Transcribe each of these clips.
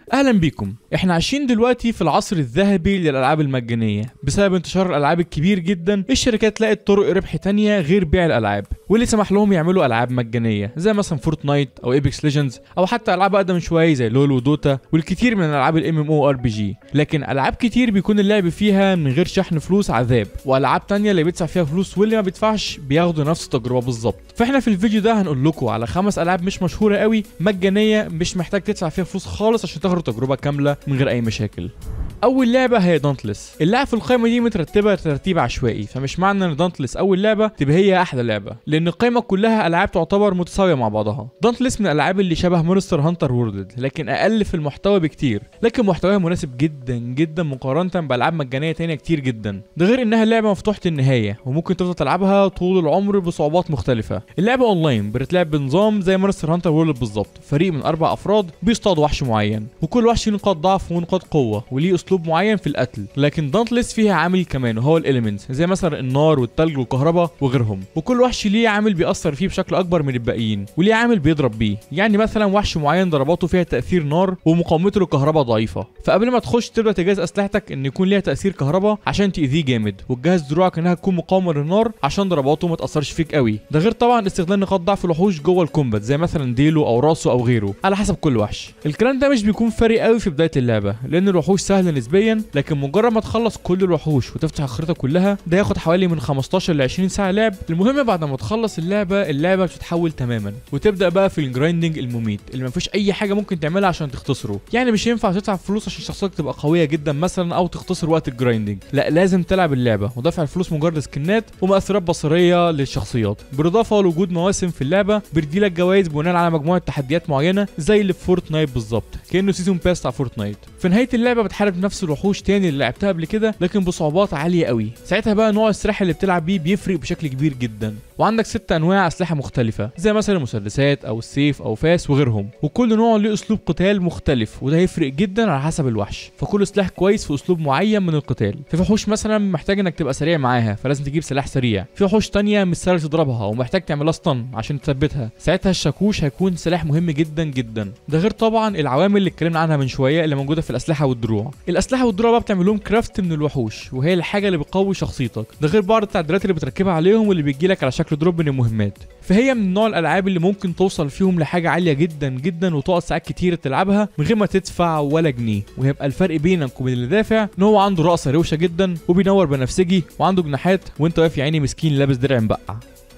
اهلا بيكم احنا عايشين دلوقتي في العصر الذهبي للالعاب المجانيه بسبب انتشار الالعاب الكبير جدا الشركات لقت طرق ربح تانية غير بيع الالعاب واللي سمح لهم يعملوا العاب مجانيه زي مثلا فورتنايت او ايبكس ليجندز او حتى العاب اقدم شويه زي لول ودوتا والكثير من الالعاب الام ام او ار بي جي لكن العاب كتير بيكون اللعب فيها من غير شحن فلوس عذاب والعاب تانية اللي بيدفع فيها فلوس واللي ما بيدفعش بياخدوا نفس التجربه بالظبط فاحنا في الفيديو ده هنقول لكم على خمس العاب مش مشهوره قوي مجانيه مش محتاج تدفع فيها فلوس خالص عشان تاخدوا تجربه كامله من غير اي مشاكل اول لعبه هي دانتلس اللعبه في القائمه دي مترتبه ترتيب عشوائي فمش معنى ان دانتلس اول لعبه تبقى هي احلى لعبه لان القائمه كلها العاب تعتبر متساويه مع بعضها دانتلس من الالعاب اللي شبه مونستر هانتر وورلد لكن اقل في المحتوى بكتير لكن محتواها مناسب جدا جدا مقارنه بالعاب مجانيه تانية كتير جدا ده غير انها لعبه مفتوحه النهايه وممكن تفضل تلعبها طول العمر بصعوبات مختلفه اللعبه اونلاين بتتلعب بنظام زي مونستر هانتر وورلد بالظبط فريق من اربع افراد بيصطادوا وحش معين وكل وحش له نقاط ضعف ونقاط قوه وليه اسلوب معين في القتل لكن دانتلس فيها عامل كمان وهو الاليمنتس زي مثلا النار والتلج والكهرباء وغيرهم وكل وحش ليه عامل بيأثر فيه بشكل اكبر من الباقيين وليه عامل بيضرب بيه يعني مثلا وحش معين ضرباته فيها تأثير نار ومقاومته للكهرباء ضعيفة فقبل ما تخش تبدا تجهز اسلحتك ان يكون ليها تأثير كهرباء عشان تأذيه جامد وتجهز دروعك انها تكون مقاومة للنار عشان ضرباته ما تأثرش فيك قوي ده غير طبعا استخدام نقاط ضعف الوحوش جوه الكومبات زي مثلا ديله او راسه او غيره على حسب كل وحش الكلام ده مش بيكون فارق قوي في بداية اللعبة لان الوحوش سهلة نسبيا لكن مجرد ما تخلص كل الوحوش وتفتح الخريطة كلها ده ياخد حوالي من 15 ل 20 ساعة لعب المهم بعد ما تخلص اللعبة اللعبة بتتحول تماما وتبدا بقى في الجرايندنج المميت اللي ما فيش اي حاجة ممكن تعملها عشان تختصره يعني مش ينفع تدفع فلوس عشان شخصيتك تبقى قوية جدا مثلا او تختصر وقت الجرايندنج لا لازم تلعب اللعبة ودفع الفلوس مجرد سكنات ومؤثرات بصرية للشخصيات بالاضافة لوجود مواسم في اللعبة بيديلك جوائز بناء على مجموعة تحديات معينة زي اللي في فورتنايت بالظبط كانه سيزون باس بتاع فورتنايت في نهاية اللعبة بتحارب نفس الوحوش تاني اللي لعبتها قبل كده لكن بصعوبات عالية قوي ساعتها بقى نوع السلاح اللي بتلعب بيه بيفرق بشكل كبير جدا وعندك ست انواع اسلحه مختلفه زي مثلا المسدسات او السيف او فاس وغيرهم وكل نوع له اسلوب قتال مختلف وده هيفرق جدا على حسب الوحش فكل سلاح كويس في اسلوب معين من القتال في وحوش مثلا محتاج انك تبقى سريع معاها فلازم تجيب سلاح سريع في وحوش تانية مش سهل تضربها ومحتاج تعملها ستان عشان تثبتها ساعتها الشاكوش هيكون سلاح مهم جدا جدا ده غير طبعا العوامل اللي اتكلمنا عنها من شويه اللي موجوده في الاسلحه والدروع الاسلحه والدروع بقى بتعمل لهم كرافت من الوحوش وهي الحاجه اللي بتقوي شخصيتك ده غير بعض التعديلات اللي بتركبها عليهم واللي بيجيلك على شكل دروب من المهمات فهي من نوع الالعاب اللي ممكن توصل فيهم لحاجه عاليه جدا جدا وتقعد ساعات كتير تلعبها من غير ما تدفع ولا جنيه وهيبقى الفرق بينك وبين اللي دافع ان هو عنده رقصه روشه جدا وبينور بنفسجي وعنده جناحات وانت واقف يا عيني مسكين لابس درع مبقع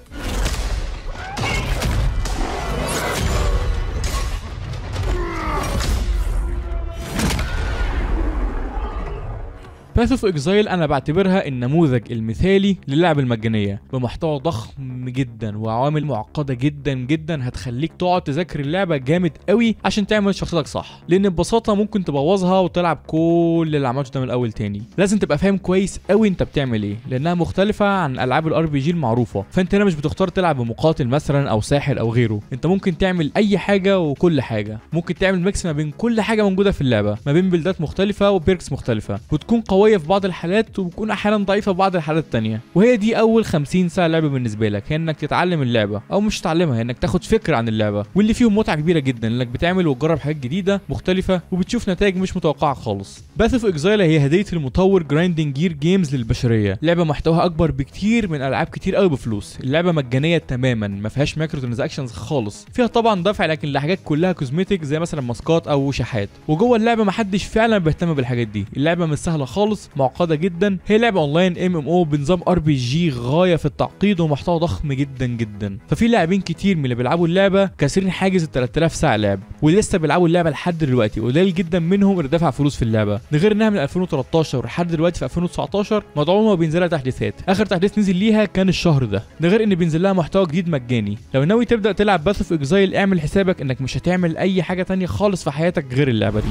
باث اوف اكزايل انا بعتبرها النموذج المثالي للعب المجانيه بمحتوى ضخم جدا وعوامل معقده جدا جدا هتخليك تقعد تذاكر اللعبه جامد قوي عشان تعمل شخصيتك صح لان ببساطه ممكن تبوظها وتلعب كل اللي عملته ده من الاول تاني لازم تبقى فاهم كويس قوي انت بتعمل ايه لانها مختلفه عن العاب الار بي جي المعروفه فانت هنا مش بتختار تلعب بمقاتل مثلا او ساحر او غيره انت ممكن تعمل اي حاجه وكل حاجه ممكن تعمل ميكس ما بين كل حاجه موجوده في اللعبه ما بين بلدات مختلفه وبيركس مختلفه وتكون قويه في بعض الحالات وبتكون احيانا ضعيفه في بعض الحالات التانية وهي دي اول 50 ساعه لعبه بالنسبه لك هي انك تتعلم اللعبه او مش تتعلمها هي انك تاخد فكره عن اللعبه واللي فيهم متعه كبيره جدا انك بتعمل وتجرب حاجات جديده مختلفه وبتشوف نتائج مش متوقعه خالص باث اوف اكزايل هي هديه المطور جرايندنج جير جيمز للبشريه لعبه محتواها اكبر بكتير من العاب كتير قوي بفلوس اللعبه مجانيه تماما ما فيهاش مايكرو ترانزاكشنز خالص فيها طبعا دفع لكن لحاجات كلها كوزمتيك زي مثلا ماسكات او شحات وجوه اللعبه محدش فعلا بيهتم بالحاجات دي اللعبه مش سهله خالص معقده جدا هي لعبه اونلاين ام ام او بنظام ار بي جي غايه في التعقيد ومحتوى ضخم جدا جدا ففي لاعبين كتير من اللي بيلعبوا اللعبه كاسرين حاجز ال 3000 ساعه لعب ولسه بيلعبوا اللعبه لحد دلوقتي قليل جدا منهم اللي دفع فلوس في اللعبه ده غير انها من 2013 لحد دلوقتي في 2019 مدعومه وبينزلها تحديثات اخر تحديث نزل ليها كان الشهر ده ده غير ان بينزل لها محتوى جديد مجاني لو ناوي تبدا تلعب باث اوف اكزايل اعمل حسابك انك مش هتعمل اي حاجه تانية خالص في حياتك غير اللعبه دي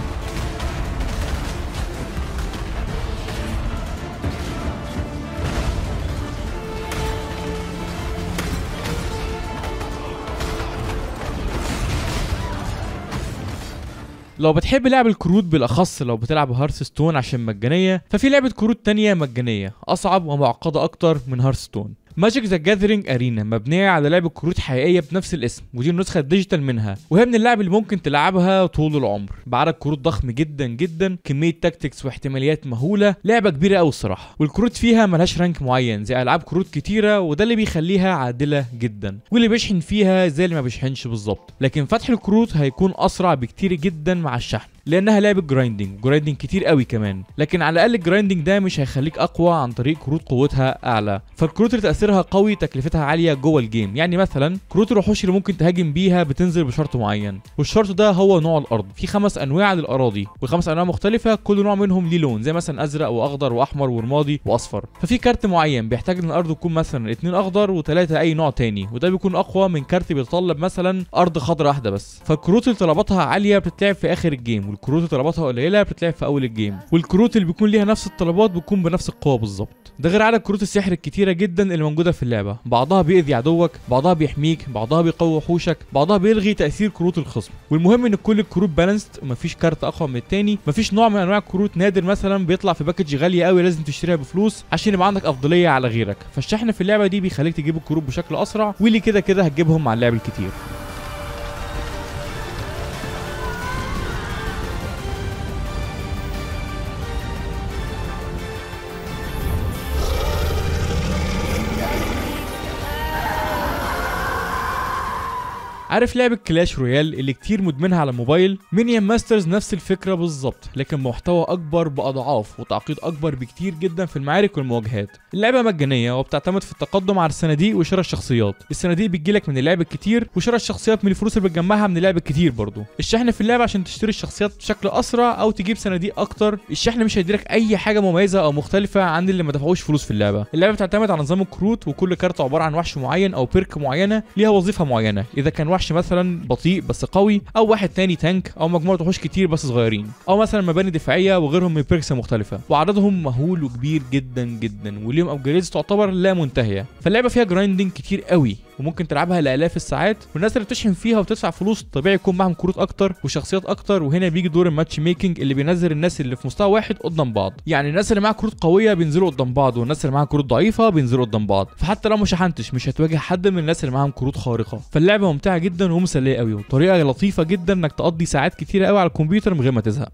لو بتحب لعب الكروت بالاخص لو بتلعب هارث ستون عشان مجانيه ففي لعبه كروت تانية مجانيه اصعب ومعقده اكتر من هارث ستون ماجيك ذا جاذرينج ارينا مبنيه على لعبه كروت حقيقيه بنفس الاسم ودي النسخه الديجيتال منها وهي من اللعب اللي ممكن تلعبها طول العمر بعدد كروت ضخم جدا جدا كميه تاكتكس واحتماليات مهوله لعبه كبيره قوي الصراحه والكروت فيها ملهاش رانك معين زي العاب كروت كتيره وده اللي بيخليها عادله جدا واللي بيشحن فيها زي اللي ما بيشحنش بالظبط لكن فتح الكروت هيكون اسرع بكتير جدا مع الشحن لانها لعبه جرايندنج جرايندنج كتير قوي كمان لكن على الاقل الجرايندنج ده مش هيخليك اقوى عن طريق كروت قوتها اعلى فالكروت اللي تاثيرها قوي تكلفتها عاليه جوه الجيم يعني مثلا كروت الوحوش اللي ممكن تهاجم بيها بتنزل بشرط معين والشرط ده هو نوع الارض في خمس انواع للاراضي وخمس انواع مختلفه كل نوع منهم ليه لون زي مثلا ازرق واخضر واحمر ورمادي واصفر ففي كارت معين بيحتاج ان الارض تكون مثلا اتنين اخضر وثلاثه اي نوع تاني وده بيكون اقوى من كارت بيتطلب مثلا ارض خضراء واحده بس فالكروت اللي طلباتها عاليه بتتلعب في اخر الجيم والكروت اللي طلباتها قليله بتتلعب في اول الجيم والكروت اللي بيكون ليها نفس الطلبات بتكون بنفس القوه بالظبط ده غير عدد كروت السحر الكتيره جدا اللي موجوده في اللعبه بعضها بيأذي عدوك بعضها بيحميك بعضها بيقوي وحوشك بعضها بيلغي تاثير كروت الخصم والمهم ان كل الكروت بالانسد مفيش كارت اقوى من التاني مفيش نوع من انواع الكروت نادر مثلا بيطلع في باكج غاليه قوي لازم تشتريها بفلوس عشان يبقى عندك افضليه على غيرك فالشحن في اللعبه دي بيخليك تجيب الكروت بشكل اسرع واللي كده كده هتجيبهم مع اللعب الكتير عارف لعبة كلاش رويال اللي كتير مدمنها على الموبايل مينيون ماسترز نفس الفكرة بالظبط لكن محتوى أكبر بأضعاف وتعقيد أكبر بكتير جدا في المعارك والمواجهات اللعبة مجانية وبتعتمد في التقدم على الصناديق وشراء الشخصيات الصناديق بتجيلك من اللعب الكتير وشراء الشخصيات من الفلوس اللي بتجمعها من اللعب الكتير برضو الشحن في اللعبة عشان تشتري الشخصيات بشكل أسرع أو تجيب صناديق أكتر الشحن مش هيديلك أي حاجة مميزة أو مختلفة عن اللي ما دفعوش فلوس في اللعبة اللعبة بتعتمد على نظام الكروت وكل كارت عبارة عن وحش معين أو بيرك معينة ليها وظيفة معينة إذا كان وحش مثلا بطيء بس قوي او واحد تاني تانك او مجموعه وحوش كتير بس صغيرين او مثلا مباني دفاعيه وغيرهم من بيركس مختلفه وعددهم مهول وكبير جدا جدا وليهم ابجريدز تعتبر لا منتهيه فاللعبه فيها جرايندنج كتير قوي وممكن تلعبها لالاف الساعات والناس اللي بتشحن فيها وتدفع فلوس طبيعي يكون معاهم كروت اكتر وشخصيات اكتر وهنا بيجي دور الماتش ميكنج اللي بينزل الناس اللي في مستوى واحد قدام بعض يعني الناس اللي معاها كروت قويه بينزلوا قدام بعض والناس اللي معاها كروت ضعيفه بينزلوا قدام بعض فحتى لو ما شحنتش مش هتواجه حد من الناس اللي معاهم كروت خارقه فاللعبه ممتعه جدا ومسليه قوي وطريقه لطيفه جدا انك تقضي ساعات كتيره قوي على الكمبيوتر من غير ما تزهق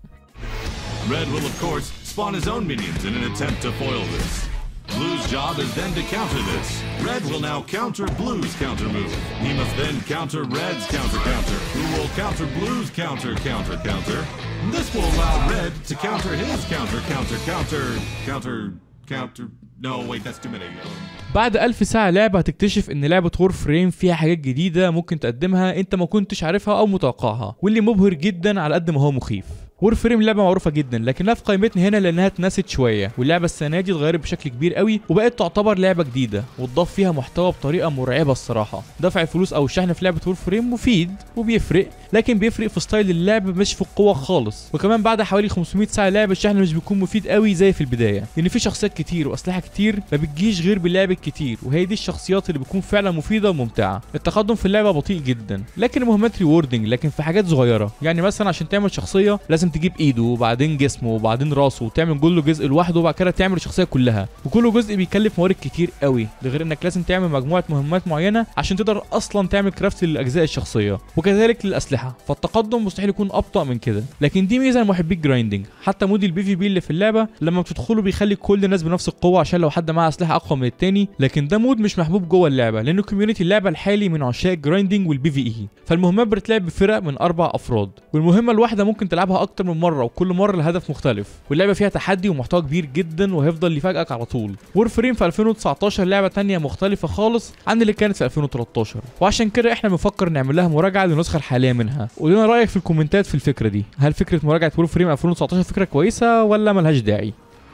Red will, of course, spawn his own minions in an attempt to foil this. Blue's job is then to counter this. Red will now counter Blue's counter move. He must then counter Red's counter counter, who will counter Blue's counter counter counter. This will allow Red to counter his counter counter counter counter counter. No, wait, that's too many. Um, بعد ألف ساعة لعبة هتكتشف إن لعبة وور فريم فيها حاجات جديدة ممكن تقدمها أنت ما كنتش عارفها أو متوقعها واللي مبهر جدا على قد ما هو مخيف وور فريم لعبه معروفه جدا لكنها في قائمتنا هنا لانها اتنست شويه واللعبه السنه دي اتغيرت بشكل كبير قوي وبقت تعتبر لعبه جديده واتضاف فيها محتوى بطريقه مرعبه الصراحه دفع الفلوس او الشحن في لعبه وور فريم مفيد وبيفرق لكن بيفرق في ستايل اللعب مش في القوه خالص وكمان بعد حوالي 500 ساعه لعب الشحن مش بيكون مفيد قوي زي في البدايه لان في شخصيات كتير واسلحه كتير ما بتجيش غير باللعب الكتير وهي دي الشخصيات اللي بتكون فعلا مفيده وممتعه التقدم في اللعبه بطيء جدا لكن المهمات ريوردنج لكن في حاجات صغيره يعني مثلا عشان تعمل شخصيه لازم تجيب ايده وبعدين جسمه وبعدين راسه وتعمل كل جزء لوحده وبعد كده تعمل الشخصيه كلها وكل جزء بيكلف موارد كتير قوي ده غير انك لازم تعمل مجموعه مهمات معينه عشان تقدر اصلا تعمل كرافت للاجزاء الشخصيه وكذلك للاسلحه فالتقدم مستحيل يكون ابطا من كده لكن دي ميزه لمحبي الجرايندنج حتى مود البي في بي اللي في اللعبه لما بتدخله بيخلي كل الناس بنفس القوه عشان لو حد معاه اسلحه اقوى من التاني لكن ده مود مش محبوب جوه اللعبه لان كوميونتي اللعبه الحالي من عشاق الجرايندنج والبي في اي فالمهمات بتتلعب بفرق من اربع افراد والمهمه الواحده ممكن تلعبها اكتر من مره وكل مره لهدف مختلف واللعبه فيها تحدي ومحتوى كبير جدا وهيفضل يفاجئك على طول وور فريم في 2019 لعبه تانية مختلفه خالص عن اللي كانت في 2013 وعشان كده احنا بنفكر نعمل لها مراجعه للنسخه الحاليه منها قول لنا رايك في الكومنتات في الفكره دي هل فكره مراجعه وور فريم 2019 فكره كويسه ولا ملهاش داعي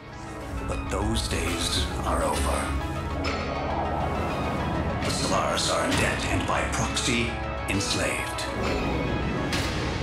But those days are over. The Solars are dead and by proxy enslaved.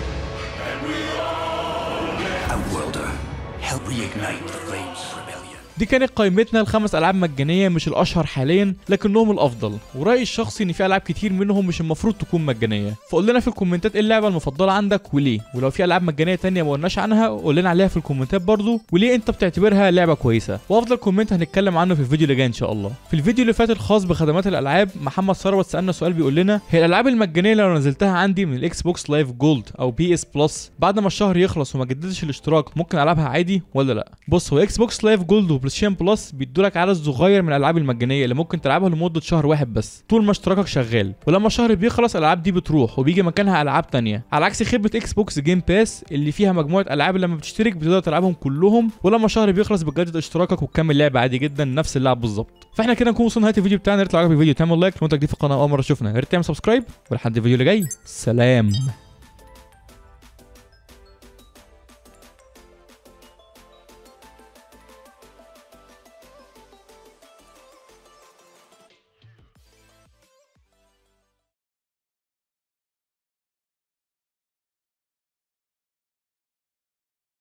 Outworlder, help reignite the flames of rebellion. دي كانت قائمتنا الخمس العاب مجانيه مش الاشهر حاليا لكنهم الافضل ورايي الشخصي ان في العاب كتير منهم مش المفروض تكون مجانيه فقول لنا في الكومنتات ايه اللعبه المفضله عندك وليه ولو في العاب مجانيه تانية ما قلناش عنها قول لنا عليها في الكومنتات برضو وليه انت بتعتبرها لعبه كويسه وافضل كومنت هنتكلم عنه في الفيديو اللي جاي ان شاء الله في الفيديو اللي فات الخاص بخدمات الالعاب محمد ثروت سالنا سؤال بيقول لنا هي الالعاب المجانيه لو نزلتها عندي من الاكس بوكس لايف جولد او بي اس بلس بعد ما الشهر يخلص وما جددتش الاشتراك ممكن العبها عادي ولا لا بص هو اكس بوكس لايف جولد وبلايستيشن بلس بيدولك عدد صغير من الالعاب المجانيه اللي ممكن تلعبها لمده شهر واحد بس طول ما اشتراكك شغال ولما الشهر بيخلص الالعاب دي بتروح وبيجي مكانها العاب تانية على عكس خدمه اكس بوكس جيم باس اللي فيها مجموعه العاب لما بتشترك بتقدر تلعبهم كلهم ولما الشهر بيخلص بتجدد اشتراكك وتكمل لعب عادي جدا نفس اللعب بالظبط فاحنا كده نكون وصلنا نهايه الفيديو بتاعنا يا ريت لو عجبك الفيديو تعمل لايك لو انت جديد في القناه اول مره تشوفنا يا ريت تعمل سبسكرايب ولحد الفيديو اللي جاي سلام